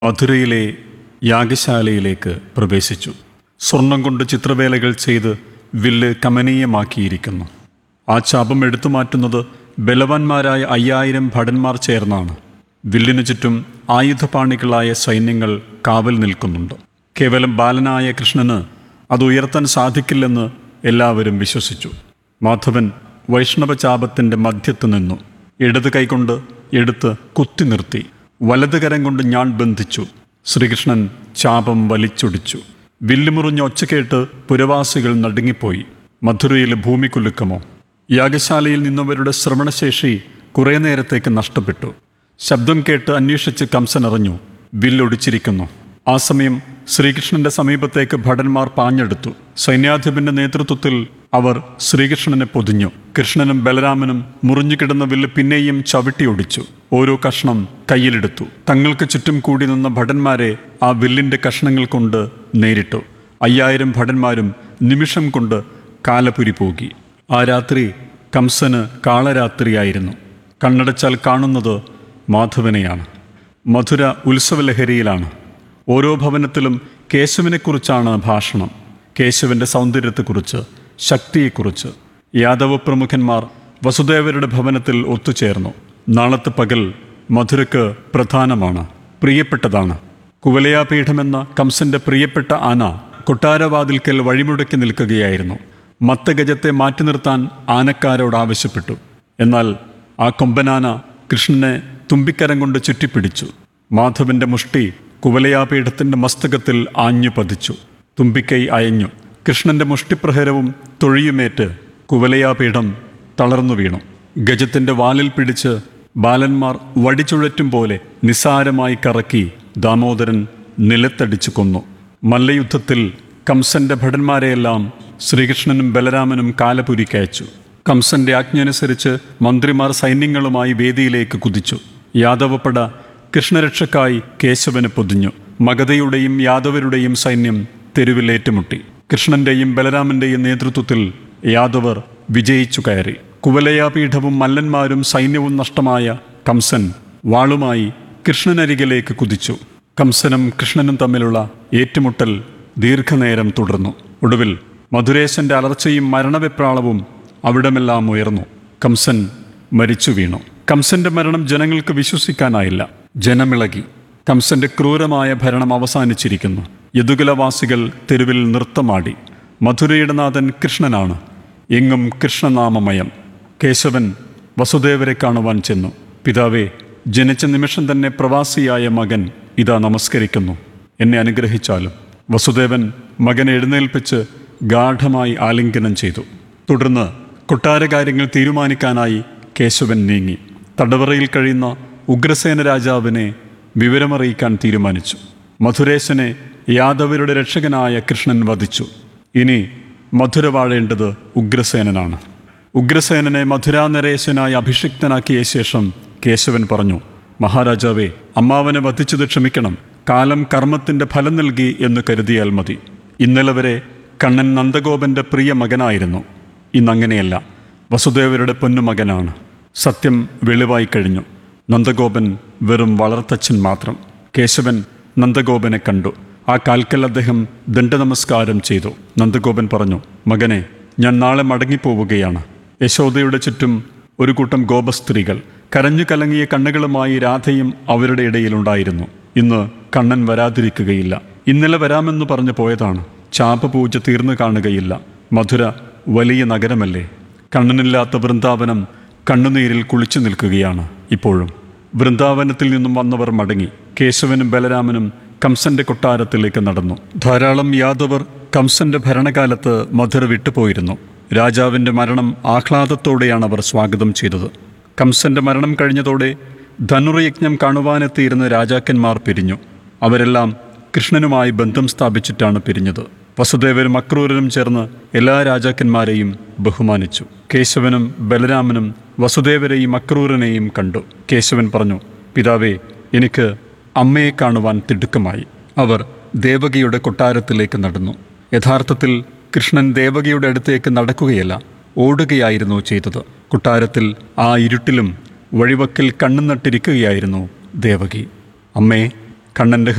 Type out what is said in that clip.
മധുരയിലെ യാഗശാലയിലേക്ക് പ്രവേശിച്ചു സ്വർണം കൊണ്ട് ചിത്രവേലകൾ ചെയ്ത് വില്ല് കമനീയമാക്കിയിരിക്കുന്നു ആ ചാപം എടുത്തു മാറ്റുന്നത് ബലവാന്മാരായ അയ്യായിരം ഭടന്മാർ ചേർന്നാണ് വില്ലിനു ചുറ്റും ആയുധപാണികളായ സൈന്യങ്ങൾ കാവൽ നിൽക്കുന്നുണ്ട് കേവലം ബാലനായ കൃഷ്ണന് അത് ഉയർത്താൻ സാധിക്കില്ലെന്ന് എല്ലാവരും വിശ്വസിച്ചു മാധവൻ വൈഷ്ണവ ചാപത്തിന്റെ മധ്യത്ത് നിന്നു ഇടത് കൈകൊണ്ട് എടുത്ത് കുത്തി നിർത്തി വലത് കരം കൊണ്ട് ഞാൻ ബന്ധിച്ചു ശ്രീകൃഷ്ണൻ ചാപം വലിച്ചൊടിച്ചു വില്ലുമുറിഞ്ഞ ഒച്ച കേട്ട് പുരവാസികൾ നടുങ്ങിപ്പോയി മധുരയിലെ ഭൂമിക്കുലുക്കമോ യാഗശാലയിൽ നിന്നവരുടെ ശ്രവണശേഷി കുറേ നേരത്തേക്ക് നഷ്ടപ്പെട്ടു ശബ്ദം കേട്ട് അന്വേഷിച്ച് കംസൻ അറിഞ്ഞു വില്ലൊടിച്ചിരിക്കുന്നു ആ സമയം ശ്രീകൃഷ്ണന്റെ സമീപത്തേക്ക് ഭടന്മാർ പാഞ്ഞെടുത്തു സൈന്യാധിപന്റെ നേതൃത്വത്തിൽ അവർ ശ്രീകൃഷ്ണനെ പൊതിഞ്ഞു കൃഷ്ണനും ബലരാമനും മുറിഞ്ഞുകിടന്ന വില്ല് പിന്നെയും ചവിട്ടിയൊടിച്ചു ഓരോ കഷ്ണം കയ്യിലെടുത്തു തങ്ങൾക്ക് ചുറ്റും കൂടി നിന്ന ഭടന്മാരെ ആ വില്ലിന്റെ കഷ്ണങ്ങൾ കൊണ്ട് നേരിട്ടു അയ്യായിരം ഭടന്മാരും നിമിഷം കൊണ്ട് കാലപുരി പോകി ആ രാത്രി കംസന് കാളരാത്രിയായിരുന്നു കണ്ണടച്ചാൽ കാണുന്നത് മാധവനെയാണ് മധുര ഉത്സവലഹരിയിലാണ് ഓരോ ഭവനത്തിലും കേശവനെക്കുറിച്ചാണ് ഭാഷണം കേശവന്റെ സൗന്ദര്യത്തെക്കുറിച്ച് ശക്തിയെക്കുറിച്ച് യാദവ പ്രമുഖന്മാർ വസുദേവരുടെ ഭവനത്തിൽ ഒത്തുചേർന്നു നാളത്തെ പകൽ മധുരക്ക് പ്രധാനമാണ് പ്രിയപ്പെട്ടതാണ് കുവലയാപീഠമെന്ന കംസന്റെ പ്രിയപ്പെട്ട ആന കൊട്ടാരവാതിൽക്കൽ വഴിമുടക്കി നിൽക്കുകയായിരുന്നു മത്തഗജത്തെ മാറ്റി നിർത്താൻ ആനക്കാരോട് ആവശ്യപ്പെട്ടു എന്നാൽ ആ കൊമ്പനാന കൃഷ്ണനെ തുമ്പിക്കരം കൊണ്ട് ചുറ്റിപ്പിടിച്ചു മാധവന്റെ മുഷ്ടി കുവലയാപീഠത്തിന്റെ മസ്തകത്തിൽ ആഞ്ഞു പതിച്ചു തുമ്പിക്കൈ അയഞ്ഞു കൃഷ്ണന്റെ മുഷ്ടിപ്രഹരവും തൊഴിയുമേറ്റ് കുവലയാപീഠം തളർന്നു വീണു ഗജത്തിന്റെ വാലിൽ പിടിച്ച് ബാലന്മാർ വടിച്ചുഴറ്റും പോലെ നിസാരമായി കറക്കി ദാമോദരൻ നിലത്തടിച്ചു കൊന്നു മല്ലയുദ്ധത്തിൽ കംസന്റെ ഭടന്മാരെയെല്ലാം ശ്രീകൃഷ്ണനും ബലരാമനും കാലപുരിക്കയച്ചു കംസന്റെ ആജ്ഞയനുസരിച്ച് മന്ത്രിമാർ സൈന്യങ്ങളുമായി വേദിയിലേക്ക് കുതിച്ചു യാദവപ്പട കൃഷ്ണരക്ഷക്കായി കേശവന് പൊതിഞ്ഞു മഗധയുടെയും യാദവരുടെയും സൈന്യം തെരുവിലേറ്റുമുട്ടി കൃഷ്ണന്റെയും ബലരാമന്റെയും നേതൃത്വത്തിൽ യാദവർ വിജയിച്ചു കയറി കുവലയാപീഠവും മല്ലന്മാരും സൈന്യവും നഷ്ടമായ കംസൻ വാളുമായി കൃഷ്ണനരികിലേക്ക് കുതിച്ചു കംസനും കൃഷ്ണനും തമ്മിലുള്ള ഏറ്റുമുട്ടൽ ദീർഘനേരം തുടർന്നു ഒടുവിൽ മധുരേശന്റെ അലർച്ചയും മരണവെപ്രാളവും അവിടമെല്ലാം ഉയർന്നു കംസൻ മരിച്ചു വീണു കംസന്റെ മരണം ജനങ്ങൾക്ക് വിശ്വസിക്കാനായില്ല ജനമിളകി കംസന്റെ ക്രൂരമായ ഭരണം അവസാനിച്ചിരിക്കുന്നു യദുകുലവാസികൾ തെരുവിൽ നൃത്തമാടി മധുരയുടെ നാഥൻ കൃഷ്ണനാണ് എങ്ങും കൃഷ്ണനാമമയം കേശവൻ വസുദേവരെ കാണുവാൻ ചെന്നു പിതാവേ ജനിച്ച നിമിഷം തന്നെ പ്രവാസിയായ മകൻ ഇതാ നമസ്കരിക്കുന്നു എന്നെ അനുഗ്രഹിച്ചാലും വസുദേവൻ മകനെ എഴുന്നേൽപ്പിച്ച് ഗാഠമായി ആലിംഗനം ചെയ്തു തുടർന്ന് കൊട്ടാരകാര്യങ്ങൾ തീരുമാനിക്കാനായി കേശവൻ നീങ്ങി തടവറയിൽ കഴിയുന്ന ഉഗ്രസേന രാജാവിനെ വിവരമറിയിക്കാൻ തീരുമാനിച്ചു മധുരേശനെ യാദവരുടെ രക്ഷകനായ കൃഷ്ണൻ വധിച്ചു ഇനി മധുര വാഴേണ്ടത് ഉഗ്രസേനനാണ് ഉഗ്രസേനനെ മധുരാനരേശനായി അഭിഷിക്തനാക്കിയ ശേഷം കേശവൻ പറഞ്ഞു മഹാരാജാവേ അമ്മാവനെ വധിച്ചത് ക്ഷമിക്കണം കാലം കർമ്മത്തിന്റെ ഫലം നൽകി എന്ന് കരുതിയാൽ മതി ഇന്നലെ വരെ കണ്ണൻ നന്ദഗോപന്റെ പ്രിയ മകനായിരുന്നു ഇന്നങ്ങനെയല്ല വസുദേവരുടെ പൊന്നുമകനാണ് സത്യം വെളിവായി കഴിഞ്ഞു നന്ദഗോപൻ വെറും വളർത്തച്ഛൻ മാത്രം കേശവൻ നന്ദഗോപനെ കണ്ടു ആ കാൽക്കൽ അദ്ദേഹം ദണ്ഡനമസ്കാരം ചെയ്തു നന്ദഗോപൻ പറഞ്ഞു മകനെ ഞാൻ നാളെ മടങ്ങിപ്പോവുകയാണ് യശോദയുടെ ചുറ്റും ഒരു കൂട്ടം ഗോപസ്ത്രീകൾ കരഞ്ഞു കലങ്ങിയ കണ്ണുകളുമായി രാധയും അവരുടെ ഇടയിലുണ്ടായിരുന്നു ഇന്ന് കണ്ണൻ വരാതിരിക്കുകയില്ല ഇന്നലെ വരാമെന്ന് പറഞ്ഞു പോയതാണ് ചാപപൂജ തീർന്നു കാണുകയില്ല മധുര വലിയ നഗരമല്ലേ കണ്ണനില്ലാത്ത വൃന്ദാവനം കണ്ണുനീരിൽ കുളിച്ചു നിൽക്കുകയാണ് ഇപ്പോഴും വൃന്ദാവനത്തിൽ നിന്നും വന്നവർ മടങ്ങി കേശവനും ബലരാമനും കംസന്റെ കൊട്ടാരത്തിലേക്ക് നടന്നു ധാരാളം യാദവർ കംസന്റെ ഭരണകാലത്ത് മധുര വിട്ടുപോയിരുന്നു രാജാവിന്റെ മരണം ആഹ്ലാദത്തോടെയാണ് അവർ സ്വാഗതം ചെയ്തത് കംസന്റെ മരണം കഴിഞ്ഞതോടെ ധനുർയജ്ഞം കാണുവാനെത്തിയിരുന്ന രാജാക്കന്മാർ പിരിഞ്ഞു അവരെല്ലാം കൃഷ്ണനുമായി ബന്ധം സ്ഥാപിച്ചിട്ടാണ് പിരിഞ്ഞത് വസുദേവരും അക്രൂരനും ചേർന്ന് എല്ലാ രാജാക്കന്മാരെയും ബഹുമാനിച്ചു കേശവനും ബലരാമനും വസുദേവരെയും അക്രൂരനെയും കണ്ടു കേശവൻ പറഞ്ഞു പിതാവേ എനിക്ക് അമ്മയെ കാണുവാൻ തിടുക്കമായി അവർ ദേവകിയുടെ കൊട്ടാരത്തിലേക്ക് നടന്നു യഥാർത്ഥത്തിൽ കൃഷ്ണൻ ദേവകിയുടെ അടുത്തേക്ക് നടക്കുകയല്ല ഓടുകയായിരുന്നു ചെയ്തത് കൊട്ടാരത്തിൽ ആ ഇരുട്ടിലും വഴിവക്കിൽ കണ്ണു നട്ടിരിക്കുകയായിരുന്നു ദേവകി അമ്മേ കണ്ണൻ്റെ